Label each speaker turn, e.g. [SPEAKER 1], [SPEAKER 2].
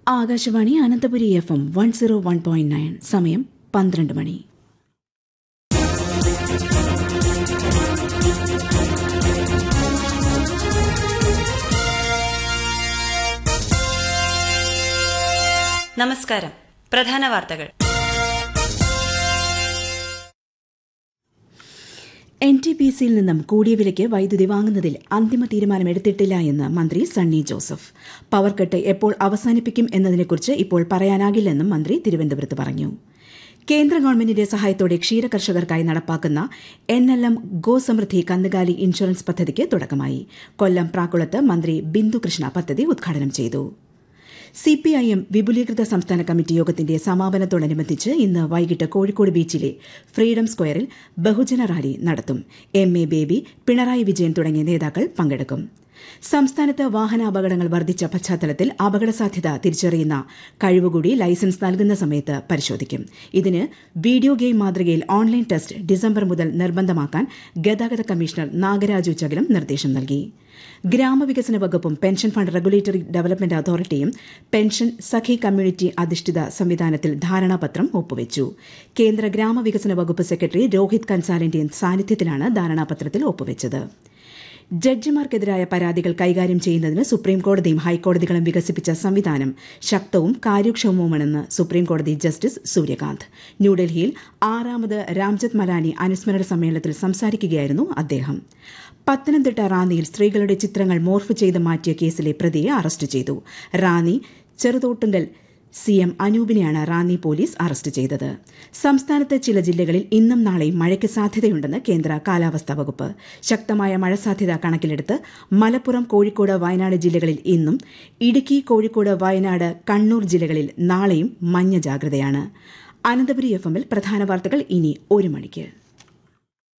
[SPEAKER 1] Akashvani Ananthapuri F M one zero one point nine സമയം പന്ത്രണ്ട് മണി
[SPEAKER 2] നമസ്കാരം പ്രധാന വാർത്തകൾ
[SPEAKER 1] എൻ ടി പി സിയിൽ നിന്നും കൂടിയ വിലയ്ക്ക് വൈദ്യുതി വാങ്ങുന്നതിൽ അന്തിമ തീരുമാനമെടുത്തിട്ടില്ല എന്ന് മന്ത്രി സണ്ണി ജോസഫ് പവർ കട്ട് എപ്പോൾ അവസാനിപ്പിക്കും എന്നതിനെക്കുറിച്ച് ഇപ്പോൾ പറയാനാകില്ലെന്നും മന്ത്രി തിരുവനന്തപുരത്ത് പറഞ്ഞു കേന്ദ്ര ഗവൺമെന്റിന്റെ സഹായത്തോടെ ക്ഷീര കർഷകർക്കായി നടപ്പാക്കുന്ന എൻ എൽ എം ഗോസമൃദ്ധി കന്നുകാലി ഇൻഷുറൻസ് പദ്ധതിക്ക് തുടക്കമായി കൊല്ലം പ്രാക്കുളത്ത് മന്ത്രി ബിന്ദു കൃഷ്ണ പദ്ധതി ഉദ്ഘാടനം ചെയ്തു സിപിഐഎം വിപുലീകൃത സംസ്ഥാന കമ്മിറ്റി യോഗത്തിന്റെ സമാപനത്തോടനുബന്ധിച്ച് ഇന്ന് വൈകിട്ട് കോഴിക്കോട് ബീച്ചിലെ ഫ്രീഡം സ്ക്വയറിൽ ബഹുജന റാലി നടത്തും എം എ ബേബി പിണറായി വിജയൻ തുടങ്ങിയ നേതാക്കൾ പങ്കെടുക്കും സംസ്ഥാനത്ത് വാഹനാപകടങ്ങൾ വർദ്ധിച്ച പശ്ചാത്തലത്തിൽ അപകട സാധ്യത തിരിച്ചറിയുന്ന കഴിവുകൂടി ലൈസൻസ് നൽകുന്ന സമയത്ത് പരിശോധിക്കും ഇതിന് വീഡിയോ ഗെയിം മാതൃകയിൽ ഓൺലൈൻ ടെസ്റ്റ് ഡിസംബർ മുതൽ നിർബന്ധമാക്കാൻ ഗതാഗത കമ്മീഷണർ നാഗരാജു ചകലം നിർദ്ദേശം നൽകി ഗ്രാമവികസന വകുപ്പും പെൻഷൻ ഫണ്ട് റെഗുലേറ്ററി ഡെവലപ്മെന്റ് അതോറിറ്റിയും പെൻഷൻ സഖി കമ്മ്യൂണിറ്റി അധിഷ്ഠിത സംവിധാനത്തിൽ ധാരണാപത്രം ഒപ്പുവച്ചു കേന്ദ്ര ഗ്രാമവികസന വകുപ്പ് സെക്രട്ടറി രോഹിത് കൻസാലിന്റെ സാന്നിധ്യത്തിലാണ് ധാരണാപത്രത്തിൽ ഒപ്പുവച്ചത് ജഡ്ജിമാർക്കെതിരായ പരാതികൾ കൈകാര്യം ചെയ്യുന്നതിന് സുപ്രീംകോടതിയും ഹൈക്കോടതികളും വികസിപ്പിച്ച സംവിധാനം ശക്തവും കാര്യക്ഷമവുമാണെന്ന് സുപ്രീംകോടതി ജസ്റ്റിസ് സൂര്യകാന്ത് ന്യൂഡൽഹിയിൽ ആറാമത് രാംജത്ത് മലാനി അനുസ്മരണ സമ്മേളനത്തിൽ സംസാരിക്കുകയായിരുന്നു അദ്ദേഹം പത്തനംതിട്ട റാന്നിയിൽ സ്ത്രീകളുടെ ചിത്രങ്ങൾ മോർഫ് ചെയ്ത് മാറ്റിയ കേസിലെ പ്രതിയെ അറസ്റ്റ് ചെയ്തു റാന്നി ചെറുതോട്ടുങ്കൽ സി എം അനൂപിനെയാണ് റാന്നി പോലീസ് അറസ്റ്റ് ചെയ്തത് സംസ്ഥാനത്ത് ചില ജില്ലകളിൽ ഇന്നും നാളെയും മഴയ്ക്ക് സാധ്യതയുണ്ടെന്ന് കേന്ദ്ര കാലാവസ്ഥാ വകുപ്പ് ശക്തമായ മഴ സാധ്യത കണക്കിലെടുത്ത് മലപ്പുറം കോഴിക്കോട് വയനാട് ജില്ലകളിൽ ഇന്നും ഇടുക്കി കോഴിക്കോട് വയനാട് കണ്ണൂർ ജില്ലകളിൽ നാളെയും മഞ്ഞ ജാഗ്രതയാണ് അനന്തപുരി എഫ് എമ്മിൽ പ്രധാന വാർത്തകൾ ഇനി ഒരു മണിക്ക്